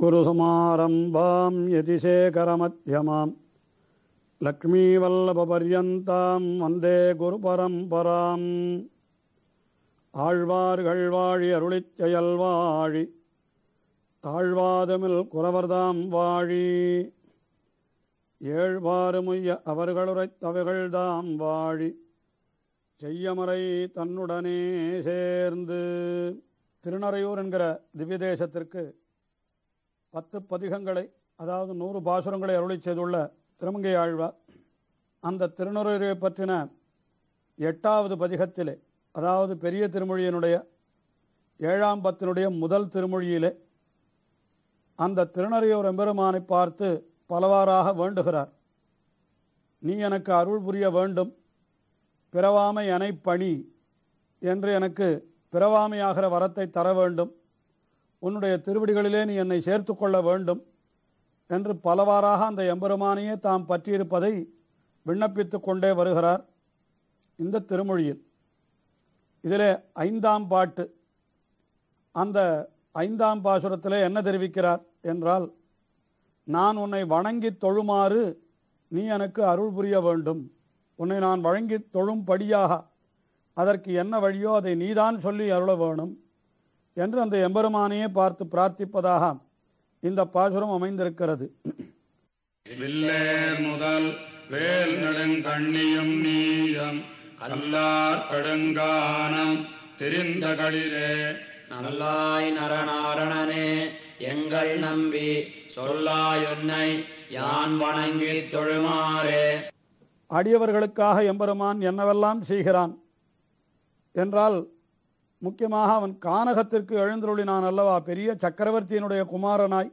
अस्मद्गुरुसमारम्भां यतिशेखरमध्यमां லக்ஷ்மீவல்லபபர்யந்தாம் வந்தே குருபரம்பராம் ஆழ்வார்கள் வாழி அருளிச் செயல் வாழி தாழ்வாதமில் குறவர்தாம் வாழி ஏழ்வாறுமுய்ய அவர்களுரைத்தவைகள்தாம் வாழி செய்யமறை தன்னுடனே சேர்ந்து திருநறையூர் என்கிற திவ்ய தேசத்திற்கு பத்து பதிகங்களை அதாவது நூறு பாசுரங்களை அருளி செய்துள்ள திருமங்கை ஆழ்வார் அந்த திருநுரையை பற்றின எட்டாவது பதிகத்திலே அதாவது பெரிய திருமொழியினுடைய ஏழாம் பத்தினுடைய முதல் திருமொழியிலே அந்த திருநறையூர் எம்பெருமானை பார்த்து பலவாறாக வேண்டுகிறார் நீ எனக்கு அருள் புரிய வேண்டும் பிறவாமை எனை பணி என்று எனக்கு பிறவாமையாகிற வரத்தை தர வேண்டும் உன்னுடைய திருவடிகளிலே நீ என்னை சேர்த்து கொள்ள வேண்டும் என்று பலவாறாக அந்த எம்பெருமானையே தாம் பற்றியிருப்பதை விண்ணப்பித்து கொண்டே வருகிறார் இந்த திருமொழியில் இதிலே ஐந்தாம் பாட்டு அந்த ஐந்தாம் பாசுரத்திலே என்ன தெரிவிக்கிறார் என்றால் நான் உன்னை வணங்கி தொழுமாறு நீ எனக்கு அருள் புரிய வேண்டும் உன்னை நான் வழங்கி தொழும்படியாக அதற்கு என்ன வழியோ அதை நீதான் சொல்லி அருள வேணும் என்று அந்த எம்பெருமானையே பார்த்து பிரார்த்திப்பதாக இந்த பாசுரம் அமைந்திருக்கிறது வில்லேர் முதல் வேல் நெடுங்கண்ணியும் நீயம் கல்லார் கடுங்கானம் தெரிந்த களிரே நல்லாய் நரநாரணனே எங்கள் நம்பி சொல்லாயுன்னை யான் வணங்கித் தொழுமாறே அடியவர்களுக்காக எம்பெருமான் என்னவெல்லாம் செய்கிறான் என்றால் முக்கியமாக அவன் கானகத்திற்கு எழுந்தருளினான் அல்லவா பெரிய சக்கரவர்த்தியினுடைய குமாரனாய்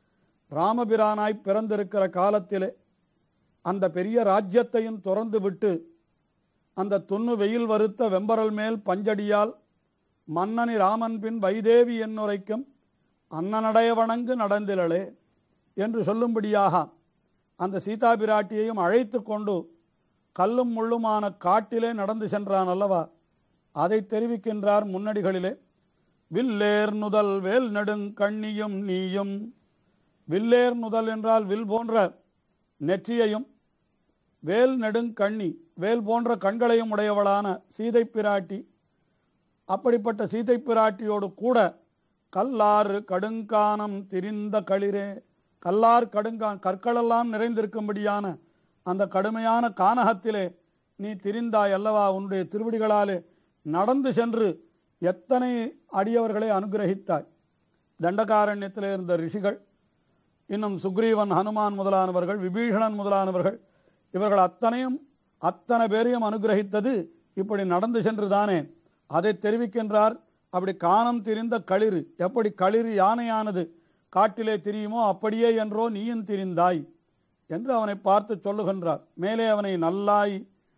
ராமபிரானாய் பிறந்திருக்கிற காலத்திலே அந்த பெரிய ராஜ்யத்தையும் துறந்து விட்டு அந்த துண்ணு வெயில் வருத்த வெம்பரல் மேல் பஞ்சடியால் மன்னனி ராமன் பின் வைதேவி என்னுரைக்கும் அன்னநடைய வணங்கு நடந்திலளே என்று சொல்லும்படியாக அந்த சீதா பிராட்டியையும் அழைத்து கொண்டு கல்லும் முள்ளுமான காட்டிலே நடந்து சென்றான் அல்லவா அதை தெரிவிக்கின்றார் முன்னடிகளிலே வில்லேர் நுதல் வேல் நெடுங்கண்ணியும் நீயும் வில்லேர் நுதல் என்றால் வில் போன்ற நெற்றியையும் வேல் நெடுங்கண்ணி வேல் போன்ற கண்களையும் உடையவளான சீதை பிராட்டி அப்படிப்பட்ட சீதை பிராட்டியோடு கூட கல்லாறு கடுங்கானம் திரிந்த களிரே கல்லார் கடுங்கான் கற்களெல்லாம் நிறைந்திருக்கும்படியான அந்த கடுமையான கானகத்திலே நீ திரிந்தாய் அல்லவா உன்னுடைய திருவடிகளாலே நடந்து சென்று எத்தனை அடியவர்களை அனுகிரகித்தாய் தண்டகாரண்யத்திலே இருந்த ரிஷிகள் இன்னும் சுக்ரீவன் ஹனுமான் முதலானவர்கள் விபீஷணன் முதலானவர்கள் இவர்கள் அத்தனையும் அத்தனை பேரையும் அனுகிரகித்தது இப்படி நடந்து சென்றுதானே அதை தெரிவிக்கின்றார் அப்படி காணம் திரிந்த களிறு எப்படி களிறு யானையானது காட்டிலே திரியுமோ அப்படியே என்றோ நீயும் திரிந்தாய் என்று அவனை பார்த்து சொல்லுகின்றார் மேலே அவனை நல்லாய்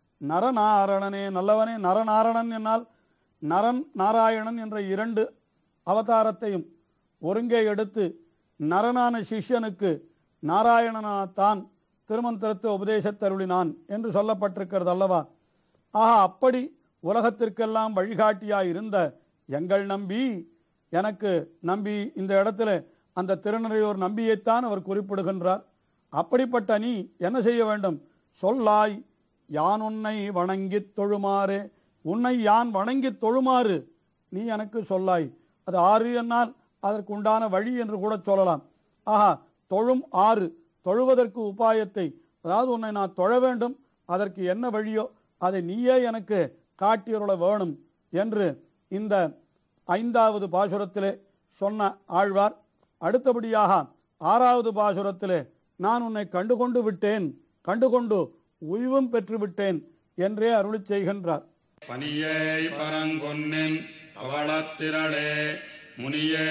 நரநாரணனே நல்லவனே நரநாரணன் என்னால் நரன் நாராயணன் என்ற இரண்டு அவதாரத்தையும் ஒருங்கே எடுத்து நரனான சிஷ்யனுக்கு நாராயணனாத்தான் திருமந்திரத்தை உபதேசத்தருளினான் என்று சொல்லப்பட்டிருக்கிறது அல்லவா ஆஹா அப்படி உலகத்திற்கெல்லாம் வழிகாட்டியாய் இருந்த எங்கள் நம்பி எனக்கு நம்பி இந்த இடத்துல அந்த திருநறையூர் நம்பியைத்தான் அவர் குறிப்பிடுகின்றார் அப்படிப்பட்ட நீ என்ன செய்ய வேண்டும் சொல்லாய் யான் உன்னை வணங்கித் தொழுமாறு உன்னை யான் வணங்கித் தொழுமாறு நீ எனக்கு சொல்லாய் அது ஆறு என்னால் அதற்கு உண்டான வழி என்று கூட சொல்லலாம் ஆஹா தொழும் ஆறு தொழுவதற்கு உபாயத்தை அதாவது உன்னை நான் தொழ வேண்டும் அதற்கு என்ன வழியோ அதை நீயே எனக்கு காட்டியருள வேணும் என்று இந்த ஐந்தாவது பாசுரத்திலே சொன்ன ஆழ்வார் அடுத்தபடியாக ஆறாவது பாசுரத்திலே நான் உன்னை கண்டுகொண்டு விட்டேன் கண்டுகொண்டு உய்வும் பெற்று விட்டேன் என்றே அருளிச் செய்கின்றார் பனியே பரங்கொன்னின் அவளத்திரளே முனியே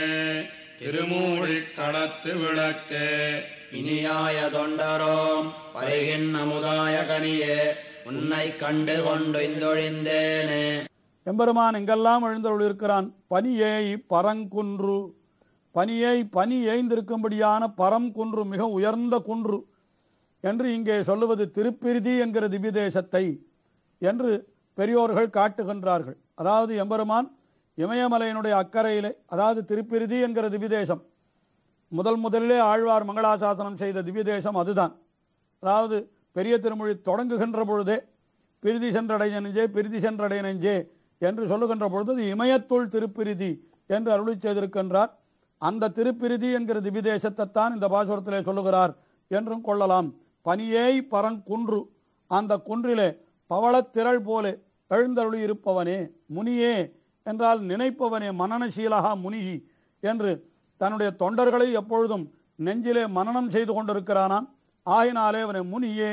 திருமூழிக் களத்து விளக்கே இனியாய தொண்டரோம் பருகின் அமுதாய கனியே உன்னை கண்டு கொண்டு இந்தொழிந்தேனே எம்பெருமான் எங்கெல்லாம் எழுந்தருளிருக்கிறான் பனியேய் பரங்குன்று பனியை பனி ஏய்ந்திருக்கும்படியான பரங்குன்று மிக உயர்ந்த குன்று என்று இங்கே சொல்லுவது திருப்பிரிதி என்கிற திவ்ய தேசத்தை என்று பெரியோர்கள் காட்டுகின்றார்கள் அதாவது எம்பெருமான் இமயமலையினுடைய அக்கறையிலே அதாவது திருப்பிரிதி என்கிற திவ்ய தேசம் முதல் முதலிலே ஆழ்வார் மங்களாசாசனம் செய்த திவ்ய தேசம் அதுதான் அதாவது பெரிய திருமொழி தொடங்குகின்ற பொழுதே பிரிதி சென்றடைய நெஞ்சே பிரிதி சென்றடைய நெஞ்சே என்று சொல்லுகின்ற பொழுது அது இமயத்துள் திருப்பிரிதி என்று அருளி செய்திருக்கின்றார் அந்த திருப்பிரிதி என்கிற திவ்ய தேசத்தைத்தான் இந்த பாசுரத்திலே சொல்லுகிறார் என்றும் கொள்ளலாம் பனியேய் பரங்குன்று அந்த குன்றிலே பவளத்திரள் போலே எழுந்தருளி இருப்பவனே முனியே என்றால் நினைப்பவனே மனநசீலகா முனிகி என்று தன்னுடைய தொண்டர்களை எப்பொழுதும் நெஞ்சிலே மனனம் செய்து கொண்டிருக்கிறானாம் ஆயினாலே அவனை முனியே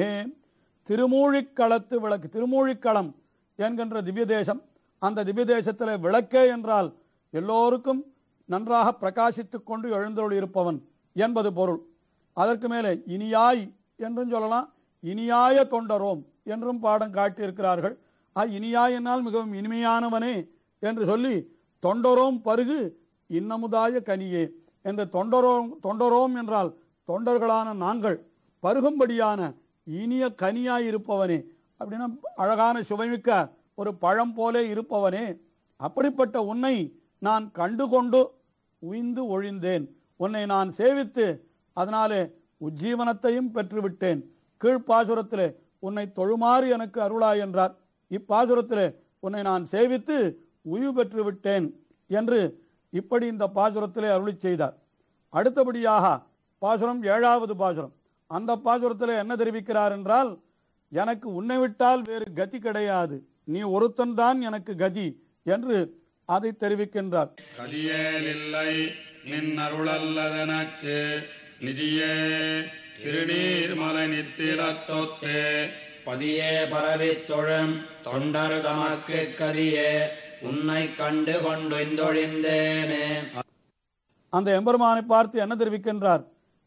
திருமூழிக்களத்து விளக்கு திருமூழிக்களம் என்கின்ற திவ்ய தேசம் அந்த திவ்ய தேசத்திலே விளக்கே என்றால் எல்லோருக்கும் நன்றாக பிரகாசித்துக் கொண்டு எழுந்தருள் இருப்பவன் என்பது பொருள் அதற்கு மேலே இனியாய் என்றும் சொல்லலாம் இனியாய தொண்டரோம் என்றும் பாடம் காட்டியிருக்கிறார்கள் ஆ இனியாய் என்னால் மிகவும் இனிமையானவனே என்று சொல்லி தொண்டரோம் பருகு இன்னமுதாய கனியே என்று தொண்டரோம் தொண்டரோம் என்றால் தொண்டர்களான நாங்கள் பருகும்படியான இனிய கனியாய் இருப்பவனே அப்படின்னா அழகான சுவைமிக்க ஒரு பழம் போலே இருப்பவனே அப்படிப்பட்ட உன்னை நான் கண்டுகொண்டு உய்ந்து ஒழிந்தேன் உன்னை நான் சேவித்து அதனாலே உஜ்ஜீவனத்தையும் பெற்றுவிட்டேன் கீழ்ப்பாசுரத்திலே உன்னை தொழுமாறு எனக்கு அருளாய் என்றார் இப்பாசுரத்திலே உன்னை நான் சேவித்து உய்வு பெற்று விட்டேன் என்று இப்படி இந்த பாசுரத்திலே அருளி செய்தார் அடுத்தபடியாக பாசுரம் ஏழாவது பாசுரம் அந்த பாசுரத்திலே என்ன தெரிவிக்கிறார் என்றால் எனக்கு உன்னை விட்டால் வேறு கதி கிடையாது நீ ஒருத்தன் தான் எனக்கு கதி என்று அதை தெரிவிக்கின்றார் கதியேலில்லை நின் அருளல்லதனக்கு நிதியே திருநீர்மலை நித்திலத்தொத்தே பதியே பரவித் தொழும் தொண்டர் தமக்கு கதியே உன்னை கண்டு கொண்டு இந்தொழிந்தேனே அந்த எம்பெருமானை பார்த்து என்ன தெரிவிக்கின்றார்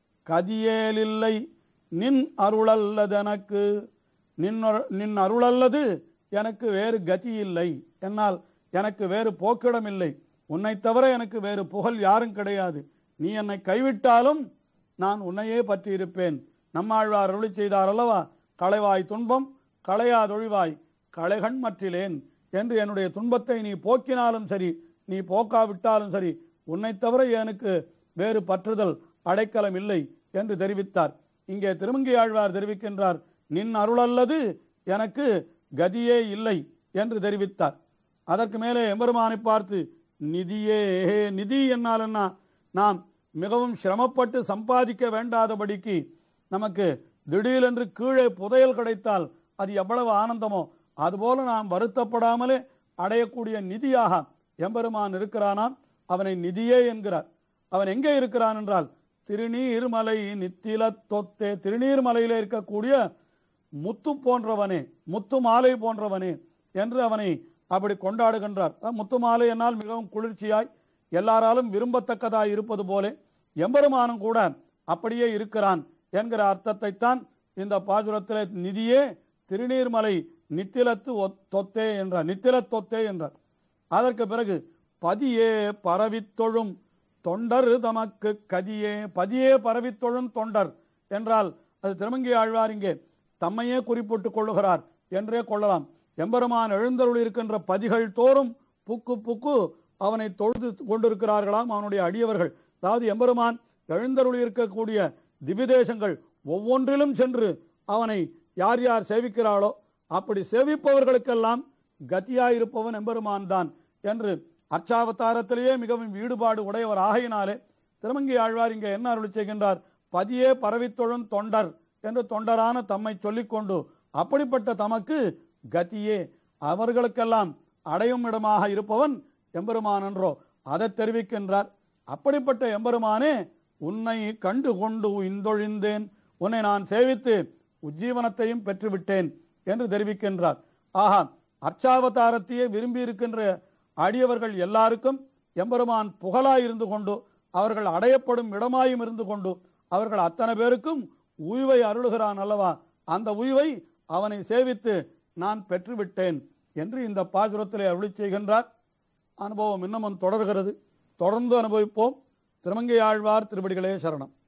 கதியேலில்லை நின் அருளல்லதெனக்கு நின் அரு- நின் அருளல்லது எனக்கு வேறு கதி இல்லை என்னால் எனக்கு வேறு போக்கிடம் இல்லை உன்னை தவிர எனக்கு வேறு புகழ் யாரும் கிடையாது நீ என்னை கைவிட்டாலும் நான் உன்னையே பற்றியிருப்பேன் நம்மாழ்வார் அருளி செய்தார் அல்லவா களைவாய் துன்பம் களையாதொழிவாய் களைகண் மற்றிலேன் என்று என்னுடைய துன்பத்தை நீ போக்கினாலும் சரி நீ போக்காவிட்டாலும் சரி உன்னை தவிர எனக்கு வேறு பற்றுதல் அடைக்கலம் இல்லை என்று தெரிவித்தார் இங்கே திருமங்கை ஆழ்வார் தெரிவிக்கின்றார் நின் அருளல்லது எனக்கு கதியே இல்லை என்று தெரிவித்தார் அதற்கு மேலே எம்பெருமானை பார்த்து நிதியே நிதி என்னால் என்ன நாம் மிகவும் சிரமப்பட்டு சம்பாதிக்க வேண்டாதபடிக்கு நமக்கு திடீரென்று கீழே புதையல் கிடைத்தால் அது எவ்வளவு ஆனந்தமோ அதுபோல நாம் வருத்தப்படாமலே அடையக்கூடிய நிதியாக எம்பெருமான் இருக்கிறானாம் அவனை நிதியே என்கிறார் அவன் எங்கே இருக்கிறான் என்றால் திருநீர்மலை நித்தில தொத்தே திருநீர்மலையிலே இருக்கக்கூடிய முத்து போன்றவனே முத்து மாலை போன்றவனே என்று அவனை அப்படி கொண்டாடுகின்றார் அஹ் முத்து மாலை என்னால் மிகவும் குளிர்ச்சியாய் எல்லாராலும் விரும்பத்தக்கதாய் இருப்பது போலே எம்பெருமானும் கூட அப்படியே இருக்கிறான் என்கிற அர்த்தத்தைத்தான் இந்த பாசுரத்திலே நிதியே திருநீர்மலை நித்திலத்து ஒத்- தொத்தே என்றார் நித்தில தொத்தே என்றார் அதற்கு பிறகு பதியே பரவித்தொழும் தொண்டர் தமக்கு கதியே பதியே பரவித்தொழும் தொண்டர் என்றால் அது திருமங்கி ஆழ்வார் இங்கே தம்மையே குறிப்பிட்டுக் கொள்ளுகிறார் என்றே கொள்ளலாம் எம்பெருமான் எழுந்தருள் இருக்கின்ற பதிகள் தோறும் புக்கு புக்கு அவனை தொழுது கொண்டிருக்கிறார்களாம் அவனுடைய அடியவர்கள் அதாவது எம்பெருமான் எழுந்தருள் இருக்கக்கூடிய திவிதேசங்கள் ஒவ்வொன்றிலும் சென்று அவனை யார் யார் சேவிக்கிறாளோ அப்படி சேவிப்பவர்களுக்கெல்லாம் கத்தியாயிருப்பவன் எம்பெருமான் தான் என்று அர்ச்சாவதாரத்திலேயே மிகவும் ஈடுபாடு உடையவர் ஆகையினாலே திருமங்கை ஆழ்வார் இங்கே என்ன அருள் செய்கின்றார் பதியே பரவித்தொழும் தொண்டர் என்று தொண்டரான தம்மை சொல்லிக்கொண்டு அப்படிப்பட்ட தமக்கு கதியே அவர்களுக்கெல்லாம் அடையும் இடமாக இருப்பவன் எம்பெருமான் என்றோ அதை தெரிவிக்கின்றார் அப்படிப்பட்ட எம்பெருமானே உன்னை கண்டு கொண்டு இந்தொழிந்தேன் உன்னை நான் சேவித்து உஜ்ஜீவனத்தையும் பெற்றுவிட்டேன் என்று தெரிவிக்கின்றார் ஆஹா அர்ச்சாவதாரத்தையே விரும்பி இருக்கின்ற அடியவர்கள் எல்லாருக்கும் எம்பெருமான் புகழாய் இருந்து கொண்டு அவர்கள் அடையப்படும் இடமாயும் இருந்து கொண்டு அவர்கள் அத்தனை பேருக்கும் உய்வை அருளுகிறான் அல்லவா அந்த உய்வை அவனை சேவித்து நான் பெற்றுவிட்டேன் என்று இந்த பாசுரத்திலே அருளி செய்கின்றார் அனுபவம் இன்னமும் தொடர்கிறது தொடர்ந்து அனுபவிப்போம் திருமங்கை ஆழ்வார் திருவடிகளே சரணம்